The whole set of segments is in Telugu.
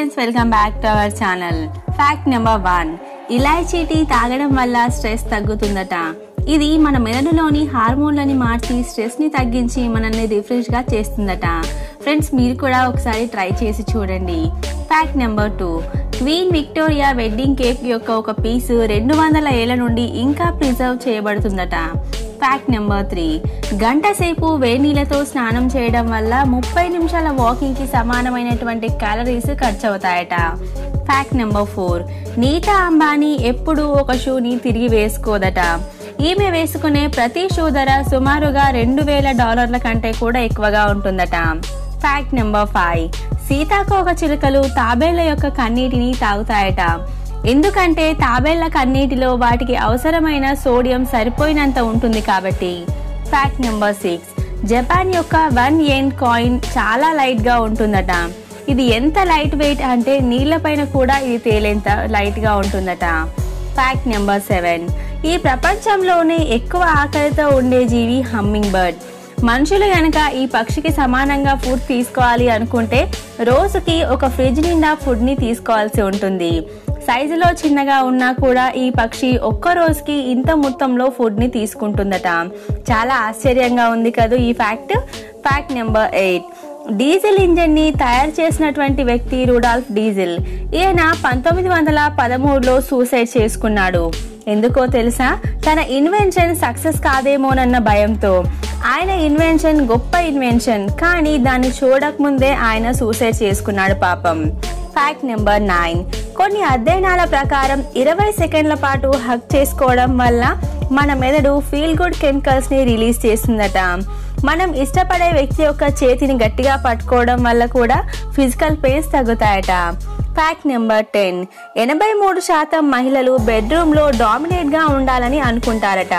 friends welcome back to our channel fact number one ఇలాచీ టీ తాగడం వల్ల స్ట్రెస్ తగ్గుతుందట ఇది మన మెదడులోని హార్మోన్లని మార్చి స్ట్రెస్ ని తగ్గించి మనల్ని రిఫ్రెష్ గా చేస్తుందట ఫ్రెండ్స్ మీరు కూడా ఒకసారి ట్రై చేసి చూడండి fact number two queen Victoria wedding cake యొక్క ఒక పీసు రెండు వందల ఏళ్ల నుండి ఇంకా ప్రిజర్వ్ చేయబడుతుందట ఫ్యాక్ట్ నెంబర్ త్రీ గంట సేపు వేడి నీళ్ళతో స్నానం చేయడం వల్ల ముప్పై నిమిషాల వాకింగ్ కి సమానమైనటువంటి క్యాలరీస్ ఖర్చు అవుతాయట fact number four Nita Ambani ఎప్పుడూ ఒక షూని తిరిగి వేసుకోదట ఈమె వేసుకునే ప్రతి షూ ధర సుమారుగా రెండు వేల డాలర్ల కంటే కూడా ఎక్కువగా ఉంటుందట ఫ్యాక్ట్ నెంబర్ ఫైవ్ సీతాకోక చిలుకలు తాబేళ్ల యొక్క కన్నీటిని తాగుతాయట ఎందుకంటే తాబేళ్ల కన్నీటిలో వాటికి అవసరమైన సోడియం సరిపోయినంత ఉంటుంది కాబట్టి ఫ్యాక్ట్ నెంబర్ సిక్స్ జపాన్ యొక్క వన్ ఎన్ కాయిన్ చాలా లైట్ గా ఉంటుందట ఇది ఎంత లైట్ వెయిట్ అంటే నీళ్లపైన కూడా ఇది తేలేంత లైట్ గా ఉంటుందట ఫ్యాక్ట్ నెంబర్ సెవెన్ ఈ ప్రపంచంలోనే ఎక్కువ ఆకలితో ఉండే జీవి హమ్మింగ్ బర్డ్ మనుషులు గనక ఈ పక్షికి సమానంగా ఫుడ్ తీసుకోవాలి అనుకుంటే రోజుకి ఒక ఫ్రిడ్జ్ నిండా ఫుడ్ ని తీసుకోవాల్సి ఉంటుంది సైజులో చిన్నగా ఉన్నా కూడా ఈ పక్షి ఒక్క రోజుకి ఇంత మొత్తంలో ఫుడ్ ని తీసుకుంటుందట చాలా ఆశ్చర్యంగా ఉంది కదా ఈ fact fact number eight diesel engine ని తయారు చేసినటువంటి వ్యక్తి రుడాల్ఫ్ డీజిల్ ఈయన పంతొమ్మిది వందల పదమూడులో సూసైడ్ చేసుకున్నాడు ఎందుకో తెలుసా తన ఇన్వెన్షన్ సక్సెస్ కాదేమోనన్న భయంతో ఆయన ఇన్వెన్షన్ గొప్ప ఇన్వెన్షన్ కానీ దాన్ని చూడకముందే ఆయన సూసైడ్ చేసుకున్నాడు పాపం ఫ్యాక్ట్ నెంబర్ నైన్ కొన్ని అధ్యయనాల ప్రకారం ఇరవై సెకండ్ల పాటు హక్ చేసుకోవడం వల్ల మన మెదడు ఫీల్ గుడ్ కెమికల్స్ ని రిలీజ్ చేస్తుందట మనం ఇష్టపడే వ్యక్తి యొక్క చేతిని గట్టిగా పట్టుకోవడం వల్ల కూడా ఫిజికల్ పెయిన్స్ తగ్గుతాయట ఫ్యాక్ట్ నెంబర్ టెన్ ఎనభై మూడు శాతం మహిళలు బెడ్రూమ్లో డామినేట్గా ఉండాలని అనుకుంటారట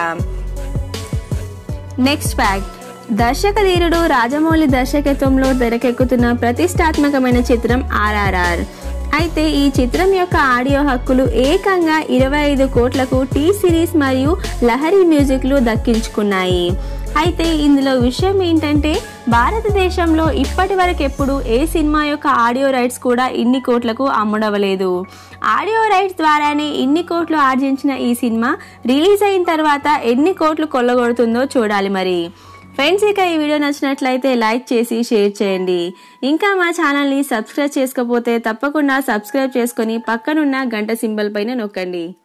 నెక్స్ట్ ఫ్యాక్ట్ దర్శక ధీరుడు రాజమౌళి దర్శకత్వంలో తెరకెక్కుతున్న ప్రతిష్టాత్మకమైన చిత్రం ఆర్ఆర్ఆర్ అయితే ఈ చిత్రం యొక్క ఆడియో హక్కులు ఏకంగా ఇరవై ఐదు కోట్లకు టీ సిరీస్ మరియు లహరి మ్యూజిక్లు దక్కించుకున్నాయి అయితే ఇందులో విషయం ఏంటంటే భారతదేశంలో ఇప్పటి వరకు ఎప్పుడు ఏ సినిమా యొక్క ఆడియో రైట్స్ కూడా ఇన్ని కోట్లకు అమ్ముడవలేదు ఆడియో రైట్స్ ద్వారానే ఇన్ని కోట్లు ఆర్జించిన ఈ సినిమా రిలీజ్ అయిన తర్వాత ఎన్ని కోట్లు కొల్లగొడుతుందో చూడాలి మరి ఫ్రెండ్స్ ఇక ఈ వీడియో నచ్చినట్లయితే లైక్ చేసి షేర్ చేయండి ఇంకా మా ఛానల్ని సబ్స్క్రైబ్ చేసుకోకపోతే తప్పకుండా సబ్స్క్రైబ్ చేసుకొని పక్కనున్న గంట సింబల్ పైన నొక్కండి